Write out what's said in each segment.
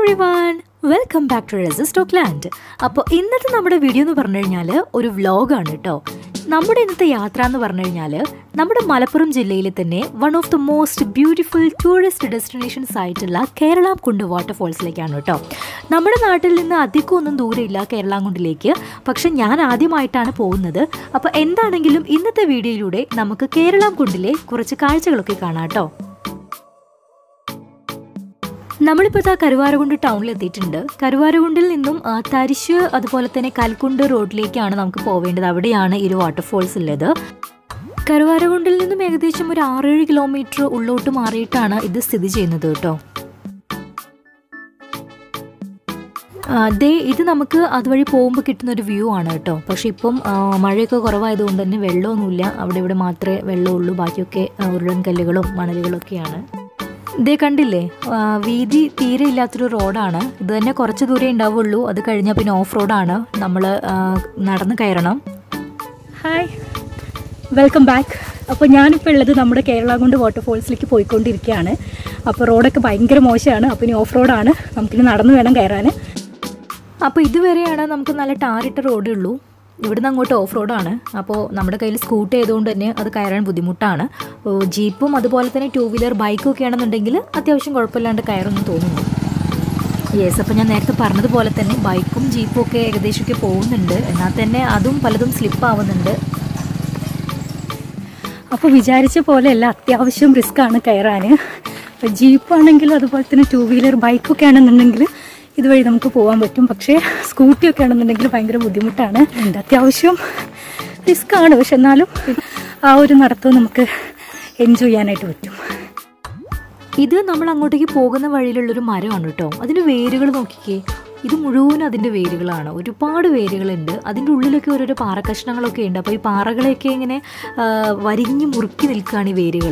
every one welcome back to resistock land അപ്പോൾ ഇന്നത്തെ നമ്മുടെ വീഡിയോ എന്ന് പറഞ്ഞു കഴിഞ്ഞാൽ ഒരു വ്ലോഗാണ് കേട്ടോ നമ്മുടെ ഇന്നത്തെ യാത്ര എന്ന് പറഞ്ഞു കഴിഞ്ഞാൽ നമ്മുടെ മലപ്പുറം ജില്ലയിലെ തന്നെ one of the most beautiful tourist destinations ആയിട്ടുള്ള കേരളാംകുണ്ട് വാട്ടർഫോൾസിലേക്കാണ് കേട്ടോ നമ്മുടെ നാട്ടിൽ നിന്ന് അധികം ഒന്നും ദൂരമില്ല കേരളാംകുണ്ടിലേക്ക് പക്ഷെ ഞാൻ ആദ്യമായിട്ടാണ് പോകുന്നത് അപ്പോൾ എന്താണെങ്കിലും ഇന്നത്തെ വീഡിയോയിലൂടെ നമുക്ക് കേരളാംകുണ്ടിലെ കുറച്ച് കാഴ്ചകളൊക്കെ കാണാം കേട്ടോ നമ്മളിപ്പോൾ ഇതാ കരുവാരകുണ്ട് ടൗണിൽ എത്തിയിട്ടുണ്ട് കരുവാരകുണ്ടിൽ നിന്നും ആ, തരിശ് അതുപോലെ തന്നെ കൽക്കുണ്ട് റോഡിലേക്കാണ് നമുക്ക് പോവേണ്ടത് അവിടെയാണ് ഈ ഒരു വാട്ടർഫോൾസ് ഉള്ളത് കരുവാരകുണ്ടിൽ നിന്നും ഏകദേശം ഒരു ആറേഴ് കിലോമീറ്റർ ഉള്ളോട്ട് മാറിയിട്ടാണ് ഇത് സ്ഥിതി ചെയ്യുന്നത് കേട്ടോ ആ, ദേ ഇത് നമുക്ക് അതുവഴി പോകുമ്പോൾ കിട്ടുന്ന ഒരു വ്യൂ ആണ് കേട്ടോ പക്ഷെ ഇപ്പം ആ, മഴയൊക്കെ കുറവായതുകൊണ്ട് തന്നെ വെള്ളമൊന്നുമില്ല അവിടെ ഇവിടെ മാത്രമേ വെള്ളമുള്ളൂ ബാക്കിയൊക്കെ ആ, ഉരുളൻകല്ലുകളും മണലുകളൊക്കെയാണ് ഇതേ കണ്ടില്ലേ ആ, വീതി തീരെ ഇല്ലാത്തൊരു റോഡാണ് ഇത് തന്നെ കുറച്ച് ദൂരേ ഉണ്ടാവുള്ളൂ അത് കഴിഞ്ഞാൽ പിന്നെ ഓഫ് റോഡാണ് നമ്മൾ നടന്ന് കയറണം ഹായ് വെൽക്കം ബാക്ക് അപ്പോൾ ഞാനിപ്പോൾ ഉള്ളത് നമ്മുടെ കേരളാകുണ്ട് വാട്ടർഫോൾസിലേക്ക് പോയിക്കൊണ്ടിരിക്കുകയാണ് അപ്പോൾ റോഡൊക്കെ ഭയങ്കര മോശമാണ് അപ്പോൾ ഇനി ഓഫ് റോഡാണ് നമുക്കിനി നടന്നു വേണം കയറാൻ അപ്പോൾ ഇതുവരെയാണ് നമുക്ക് നല്ല ടാറിട്ട റോഡേ ഉള്ളൂ ഇവിടുന്ന് അങ്ങോട്ട് ഓഫ് റോഡാണ് അപ്പോൾ നമ്മുടെ കയ്യിൽ സ്കൂട്ടി ആയതുകൊണ്ട് തന്നെ അത് കയറാൻ ബുദ്ധിമുട്ടാണ് ഓ, ജീപ്പും അതുപോലെ തന്നെ ടൂ വീലർ ബൈക്കും ഒക്കെ ആണെന്നുണ്ടെങ്കിൽ അത്യാവശ്യം കുഴപ്പമില്ലാണ്ട് കയറൊന്നും തോന്നുന്നു യെസ് അപ്പോൾ ഞാൻ നേരത്തെ പറഞ്ഞതുപോലെ തന്നെ ബൈക്കും ജീപ്പും ഒക്കെ ഏകദേശമൊക്കെ പോകുന്നുണ്ട് എന്നാൽ തന്നെ അതും പലതും സ്ലിപ്പ് ആവുന്നുണ്ട് അപ്പോൾ വിചാരിച്ച പോലെയല്ല അത്യാവശ്യം റിസ്ക് ആണ് കയറാൻ അപ്പോൾ ജീപ്പാണെങ്കിലും അതുപോലെ തന്നെ ടൂ വീലർ ബൈക്കൊക്കെ ആണെന്നുണ്ടെങ്കിൽ ഇതുവഴി നമുക്ക് പോകാൻ പറ്റും പക്ഷേ സ്കൂട്ടിയൊക്കെ ആണെന്നുണ്ടെങ്കിൽ ഭയങ്കര ബുദ്ധിമുട്ടാണ് ഉണ്ട് അത്യാവശ്യം റിസ്ക് ആണ് പക്ഷെ എന്നാലും ആ ഒരു നടത്തം നമുക്ക് എൻജോയ് ചെയ്യാനായിട്ട് പറ്റും ഇത് നമ്മൾ അങ്ങോട്ടേക്ക് പോകുന്ന വഴിയിലുള്ളൊരു മരമാണ് കേട്ടോ അതിൻ്റെ വേരുകൾ നോക്കിക്കേ ഇത് മുഴുവൻ അതിൻ്റെ വേരുകളാണ് ഒരുപാട് വേരുകളുണ്ട് അതിൻ്റെ ഉള്ളിലൊക്കെ ഓരോരോ പാറക്കഷ്ണങ്ങളൊക്കെ ഉണ്ട് അപ്പോൾ ഈ പാറകളെയൊക്കെ ഇങ്ങനെ ആ, വരിഞ്ഞ് മുറുക്കി നിൽക്കുകയാണ് ഈ വേരുകൾ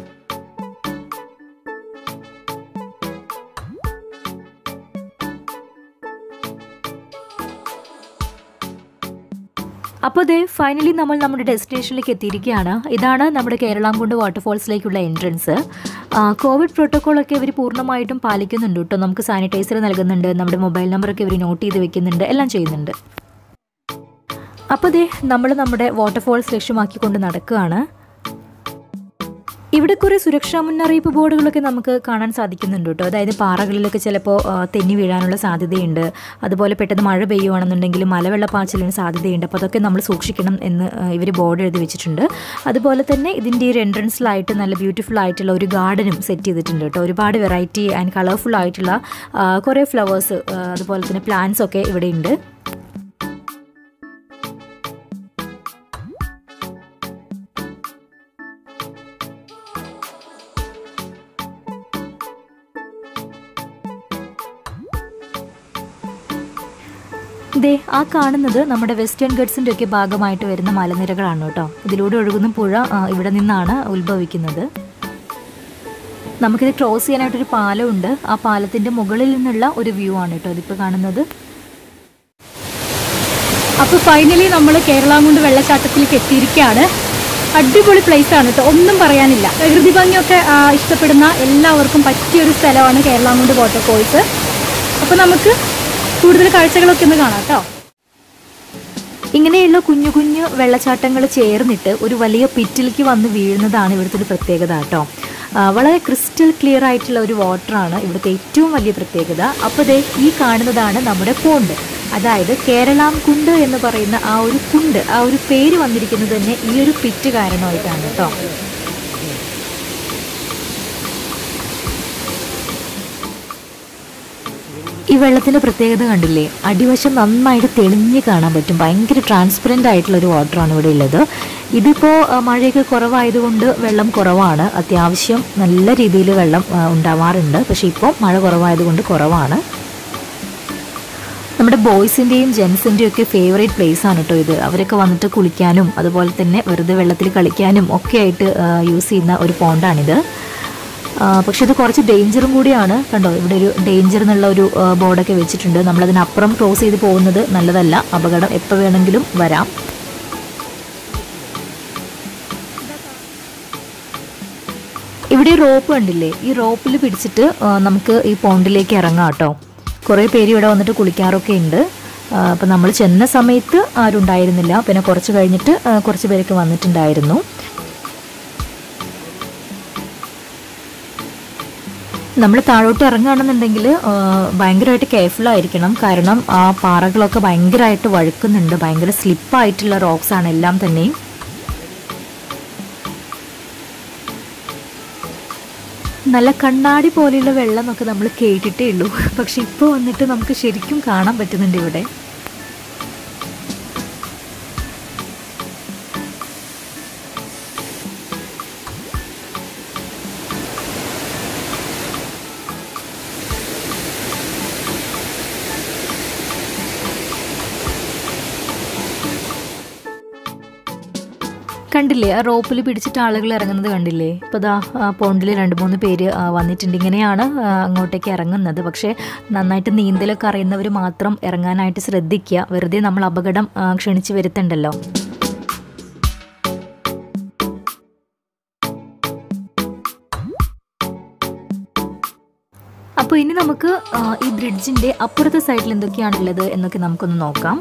അപ്പോൾ ദേ ഫൈനലി നമ്മൾ നമ്മുടെ ഡെസ്റ്റിനേഷനിലേക്ക് എത്തിയിരിക്കുകയാണ് ഇതാണ് നമ്മുടെ കേരളാംകുണ്ട് വാട്ടർഫോൾസിലേക്കുള്ള എൻട്രൻസ് കോവിഡ് പ്രോട്ടോക്കോളൊക്കെ ഇവർ പൂർണ്ണമായിട്ടും പാലിക്കുന്നുണ്ട് കേട്ടോ നമുക്ക് സാനിറ്റൈസർ നൽകുന്നുണ്ട് നമ്മുടെ മൊബൈൽ നമ്പറൊക്കെ ഇവർ നോട്ട് ചെയ്ത് വെക്കുന്നുണ്ട് എല്ലാം ചെയ്യുന്നുണ്ട് അപ്പോൾ ദേ നമ്മൾ നമ്മുടെ വാട്ടർഫോൾസ് ലക്ഷ്യമാക്കിക്കൊണ്ട് നടക്കുകയാണ് ഇവിടെ കുറേ സുരക്ഷാ മുന്നറിയിപ്പ് ബോർഡുകളൊക്കെ നമുക്ക് കാണാൻ സാധിക്കുന്നുണ്ട് കേട്ടോ അതായത് പാറകളിലൊക്കെ ചിലപ്പോൾ ആ, തെന്നി വീഴാനുള്ള സാധ്യതയുണ്ട് അതുപോലെ പെട്ടെന്ന് മഴ പെയ്യുവാണെന്നുണ്ടെങ്കിൽ മലവെള്ളപ്പാച്ചിലിന് സാധ്യതയുണ്ട് അപ്പോൾ അതൊക്കെ നമ്മൾ സൂക്ഷിക്കണം എന്ന് ഇവർ ബോർഡ് എഴുതി വെച്ചിട്ടുണ്ട് അതുപോലെ തന്നെ ഇതിൻ്റെ ഒരു എൻട്രൻസിലായിട്ട് നല്ല ബ്യൂട്ടിഫുൾ ആയിട്ടുള്ള ഒരു ഗാർഡനും സെറ്റ് ചെയ്തിട്ടുണ്ട് കേട്ടോ ഒരുപാട് വെറൈറ്റി ആൻഡ് കളർഫുൾ ആയിട്ടുള്ള ആ, കുറേ ഫ്ലവേഴ്സ് അതുപോലെ തന്നെ പ്ലാന്റ്സ് ഒക്കെ ഇവിടെ ഉണ്ട് ദേ ആ കാണുന്നത് നമ്മുടെ വെസ്റ്റേൺ ഗഡ്സിൻ്റെ ഒക്കെ ഭാഗമായിട്ട് വരുന്ന മലനിരകളാണ് കേട്ടോ ഇതിലൂടെ ഒഴുകുന്ന പുഴ ആ, ഇവിടെ നിന്നാണ് ഉത്ഭവിക്കുന്നത് നമുക്കിത് ക്രോസ് ചെയ്യാനായിട്ടൊരു പാലമുണ്ട് ആ പാലത്തിൻ്റെ മുകളിൽ നിന്നുള്ള ഒരു വ്യൂ ആണ് കേട്ടോ ഇതിപ്പോൾ കാണുന്നത് അപ്പോൾ ഫൈനലി നമ്മൾ കേരളാമുണ്ട് വെള്ളച്ചാട്ടത്തിലേക്ക് എത്തിയിരിക്കുകയാണ് അടിപൊളി പ്ലേസ് ആണ് കേട്ടോ ഒന്നും പറയാനില്ല പ്രകൃതി ഭംഗിയൊക്കെ ആ, ഇഷ്ടപ്പെടുന്ന എല്ലാവർക്കും പറ്റിയൊരു സ്ഥലമാണ് കേരളാമുണ്ട് വാട്ടർഫോൾസ് അപ്പോൾ നമുക്ക് കൂടുതൽ കാഴ്ചകളൊക്കെ ഒന്ന് കാണാം കേട്ടോ ഇങ്ങനെയുള്ള കുഞ്ഞു കുഞ്ഞു വെള്ളച്ചാട്ടങ്ങൾ ചേർന്നിട്ട് ഒരു വലിയ പിറ്റിലേക്ക് വന്ന് വീഴുന്നതാണ് ഇവിടുത്തെ ഒരു പ്രത്യേകത കേട്ടോ ആ, വളരെ ക്രിസ്റ്റൽ ക്ലിയർ ആയിട്ടുള്ള ഒരു വാട്ടറാണ് ഇവിടുത്തെ ഏറ്റവും വലിയ പ്രത്യേകത അപ്പോൾ ദേ ഈ കാണുന്നതാണ് നമ്മുടെ പോണ്ട് അതായത് കേരളാം കുണ്ട് എന്ന് പറയുന്ന ആ ഒരു കുണ്ട് ആ ഒരു പേര് വന്നിരിക്കുന്നത് തന്നെ ഈ ഒരു പിറ്റ് കാരണമായിട്ടാണ് കേട്ടോ ഈ വെള്ളത്തിന്റെ പ്രത്യേകത കണ്ടില്ലേ അടിവശം നന്നായിട്ട് തെളിഞ്ഞ് കാണാൻ പറ്റും ഭയങ്കര ട്രാൻസ്പെറൻ്റ് ആയിട്ടുള്ള ഒരു വാട്ടറാണ് ഇവിടെ ഉള്ളത് ഇതിപ്പോൾ മഴയൊക്കെ കുറവായതുകൊണ്ട് വെള്ളം കുറവാണ് അത്യാവശ്യം നല്ല രീതിയിൽ വെള്ളം ആ, ഉണ്ടാവാറുണ്ട് പക്ഷേ ഇപ്പോൾ മഴ കുറവായതുകൊണ്ട് കുറവാണ് നമ്മുടെ ബോയ്സിൻ്റെയും ജെൻസിൻ്റെയും ഒക്കെ ഫേവറേറ്റ് പ്ലേസ് ആണ് കേട്ടോ ഇത് അവരൊക്കെ വന്നിട്ട് കുളിക്കാനും അതുപോലെ തന്നെ വെറുതെ വെള്ളത്തിൽ കളിക്കാനും ഒക്കെ ആയിട്ട് യൂസ് ചെയ്യുന്ന ഒരു പോണ്ടാണിത് ആ, പക്ഷെ ഇത് കുറച്ച് ഡേഞ്ചറും കൂടിയാണ് കണ്ടോ ഇവിടെ ഒരു ഡേഞ്ചർ എന്നുള്ള ഒരു ആ, ബോർഡൊക്കെ വെച്ചിട്ടുണ്ട് നമ്മളതിനപ്പുറം ക്രോസ് ചെയ്ത് പോകുന്നത് നല്ലതല്ല അപകടം എപ്പോൾ വേണമെങ്കിലും വരാം ഇവിടെ റോപ്പ് കണ്ടില്ലേ ഈ റോപ്പിൽ പിടിച്ചിട്ട് ആ, നമുക്ക് ഈ പോണ്ടിലേക്ക് ഇറങ്ങാം കേട്ടോ കുറേ പേര് ഇവിടെ വന്നിട്ട് കുളിക്കാറൊക്കെ ഉണ്ട് അപ്പം നമ്മൾ ചെന്ന സമയത്ത് ആരും ഉണ്ടായിരുന്നില്ല പിന്നെ കുറച്ച് കഴിഞ്ഞിട്ട് ആ, കുറച്ച് പേരൊക്കെ വന്നിട്ടുണ്ടായിരുന്നു നമ്മൾ താഴോട്ട് ഇറങ്ങുകയാണെന്നുണ്ടെങ്കിൽ ഭയങ്കരമായിട്ട് കെയർഫുൾ ആയിരിക്കണം കാരണം ആ പാറകളൊക്കെ ഭയങ്കരമായിട്ട് വഴുക്കുന്നുണ്ട് ഭയങ്കര സ്ലിപ്പായിട്ടുള്ള റോക്സ് ആണ് എല്ലാം തന്നെയും നല്ല കണ്ണാടി പോലെയുള്ള വെള്ളം എന്നൊക്കെ നമ്മൾ കേട്ടിട്ടേ ഉള്ളൂ പക്ഷെ ഇപ്പോൾ വന്നിട്ട് നമുക്ക് ശരിക്കും കാണാൻ പറ്റുന്നുണ്ട് ഇവിടെ കണ്ടില്ലേ ആ റോപ്പിൽ പിടിച്ചിട്ട് ആളുകൾ ഇറങ്ങുന്നത് കണ്ടില്ലേ ഇപ്പോൾ ദാ പോണ്ടിൽ രണ്ട് മൂന്ന് പേര് ആ, വന്നിട്ടുണ്ട് ഇങ്ങനെയാണ് ആ, അങ്ങോട്ടേക്ക് ഇറങ്ങുന്നത് പക്ഷേ നന്നായിട്ട് നീന്തലൊക്കെ അറിയുന്നവർ മാത്രം ഇറങ്ങാനായിട്ട് ശ്രദ്ധിക്കുക വെറുതെ നമ്മൾ അപകടം ആ, ക്ഷണിച്ച് വരുത്തണ്ടല്ലോ അപ്പോൾ ഇനി നമുക്ക് ആ, ഈ ബ്രിഡ്ജിൻ്റെ അപ്പുറത്തെ സൈഡിൽ എന്തൊക്കെയാണുള്ളത് എന്നൊക്കെ നമുക്കൊന്ന് നോക്കാം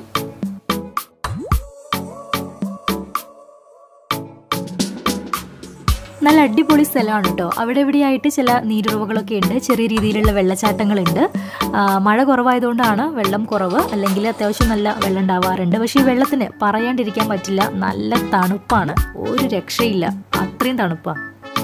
നല്ല അടിപൊളി സ്ഥലമാണ് കേട്ടോ അവിടെ എവിടെയായിട്ട് ചില നീരുറവുകളൊക്കെ ഉണ്ട് ചെറിയ രീതിയിലുള്ള വെള്ളച്ചാട്ടങ്ങളുണ്ട് ആ, മഴ കുറവായതുകൊണ്ടാണ് വെള്ളം കുറവ് അല്ലെങ്കിൽ അത്യാവശ്യം നല്ല വെള്ളം ഉണ്ടാവാറുണ്ട് പക്ഷേ ഈ വെള്ളത്തിന് പറയാണ്ടിരിക്കാൻ പറ്റില്ല നല്ല തണുപ്പാണ് ഒരു രക്ഷയില്ല അത്രയും തണുപ്പാണ്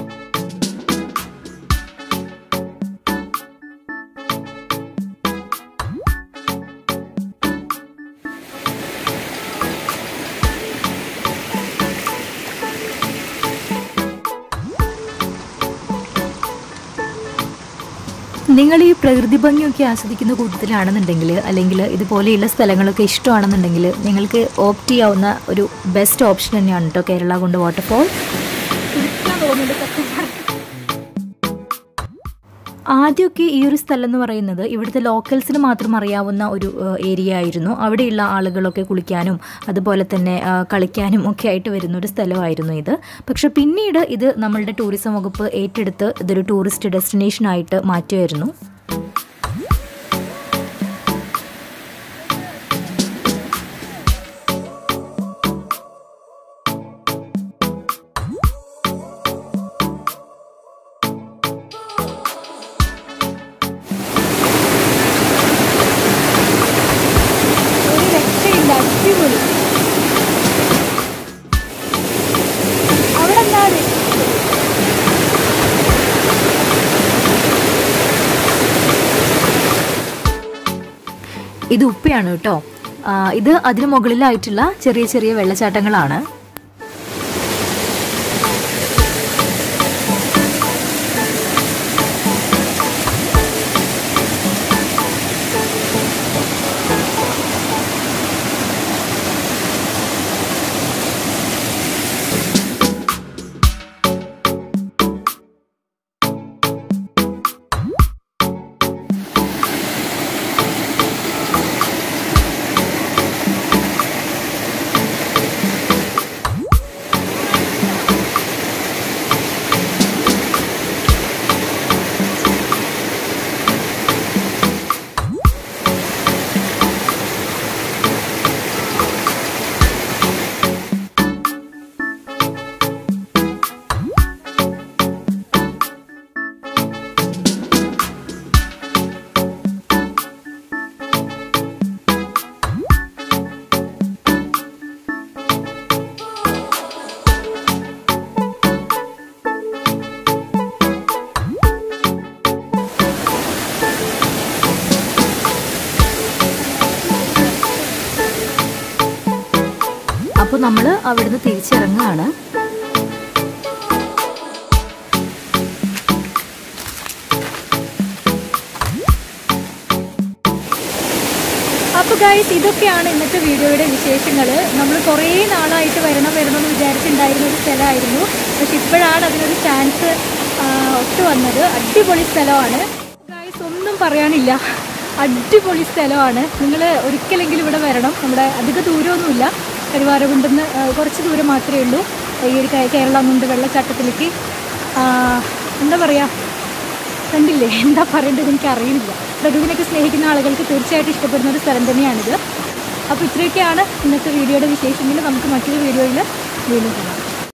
നിങ്ങൾ ഈ പ്രകൃതി ഭംഗിയൊക്കെ ആസ്വദിക്കുന്ന കൂട്ടത്തിലാണെന്നുണ്ടെങ്കിൽ അല്ലെങ്കിൽ ഇതുപോലെയുള്ള സ്ഥലങ്ങളൊക്കെ ഇഷ്ടമാണെന്നുണ്ടെങ്കിൽ നിങ്ങൾക്ക് ഓപ്റ്റ് ചെയ്യാവുന്ന ഒരു ബെസ്റ്റ് ഓപ്ഷൻ തന്നെയാണ് കേട്ടോ കേരള കൊണ്ട് വാട്ടർഫോൾ ആദ്യമൊക്കെ ഈ ഒരു സ്ഥലം എന്ന് പറയുന്നത് ഇവിടുത്തെ ലോക്കൽസിന് മാത്രം അറിയാവുന്ന ഒരു ഏരിയ ആയിരുന്നു അവിടെയുള്ള ആളുകളൊക്കെ കുളിക്കാനും അതുപോലെ തന്നെ ആ, കളിക്കാനും ഒക്കെ ആയിട്ട് വരുന്ന ഒരു സ്ഥലമായിരുന്നു ഇത് പക്ഷെ പിന്നീട് ഇത് നമ്മളുടെ ടൂറിസം വകുപ്പ് ഏറ്റെടുത്ത് ഇതൊരു ടൂറിസ്റ്റ് ഡെസ്റ്റിനേഷൻ ആയിട്ട് മാറ്റുമായിരുന്നു ഒരു രക്ഷയില്ല അടിപൊളി അവിടെ എന്താണ് ഇത് ഉപ്പയാണ് കേട്ടോ ആ, ഇത് അതിന് മുകളിലായിട്ടുള്ള ചെറിയ ചെറിയ വെള്ളച്ചാട്ടങ്ങളാണ് അപ്പോൾ നമ്മൾ അവിടുന്ന് തിരിച്ചിറങ്ങുകയാണ് അപ്പോൾ ഗൈസ് ഇതൊക്കെയാണ് ഇന്നത്തെ വീഡിയോയുടെ വിശേഷങ്ങൾ നമ്മൾ കുറേ നാളായിട്ട് വരണം വരണം എന്ന് വിചാരിച്ചിട്ടുണ്ടായിരുന്ന ഒരു സ്ഥലമായിരുന്നു പക്ഷെ ഇപ്പോഴാണ് അതിനൊരു ചാൻസ് ഒത്തു വന്നത് അടിപൊളി സ്ഥലമാണ് ഗൈസ് ഒന്നും പറയാനില്ല അടിപൊളി സ്ഥലമാണ് നിങ്ങൾ ഒരിക്കലെങ്കിലും ഇവിടെ വരണം നമ്മുടെ അധിക ദൂരമൊന്നുമില്ല കരുവാരകുണ്ടെന്ന് കുറച്ച് ദൂരം മാത്രമേ ഉള്ളൂ ഈ ഒരു കേ- കേരളം കൊണ്ട് വെള്ളച്ചാട്ടത്തിലേക്ക് ആ, എന്താ പറയുക കണ്ടില്ലേ എന്താ പറയേണ്ടത് എനിക്ക് അറിയില്ല പ്രകൃതിനൊക്കെ സ്നേഹിക്കുന്ന ആളുകൾക്ക് തീർച്ചയായിട്ടും ഇഷ്ടപ്പെടുന്ന ഒരു സ്ഥലം തന്നെയാണിത് അപ്പോൾ ഇത്രയൊക്കെയാണ് ഇന്നത്തെ വീഡിയോയുടെ വിശേഷങ്ങൾ നമുക്ക് മറ്റൊരു വീഡിയോയിൽ വീണ്ടും കാണാം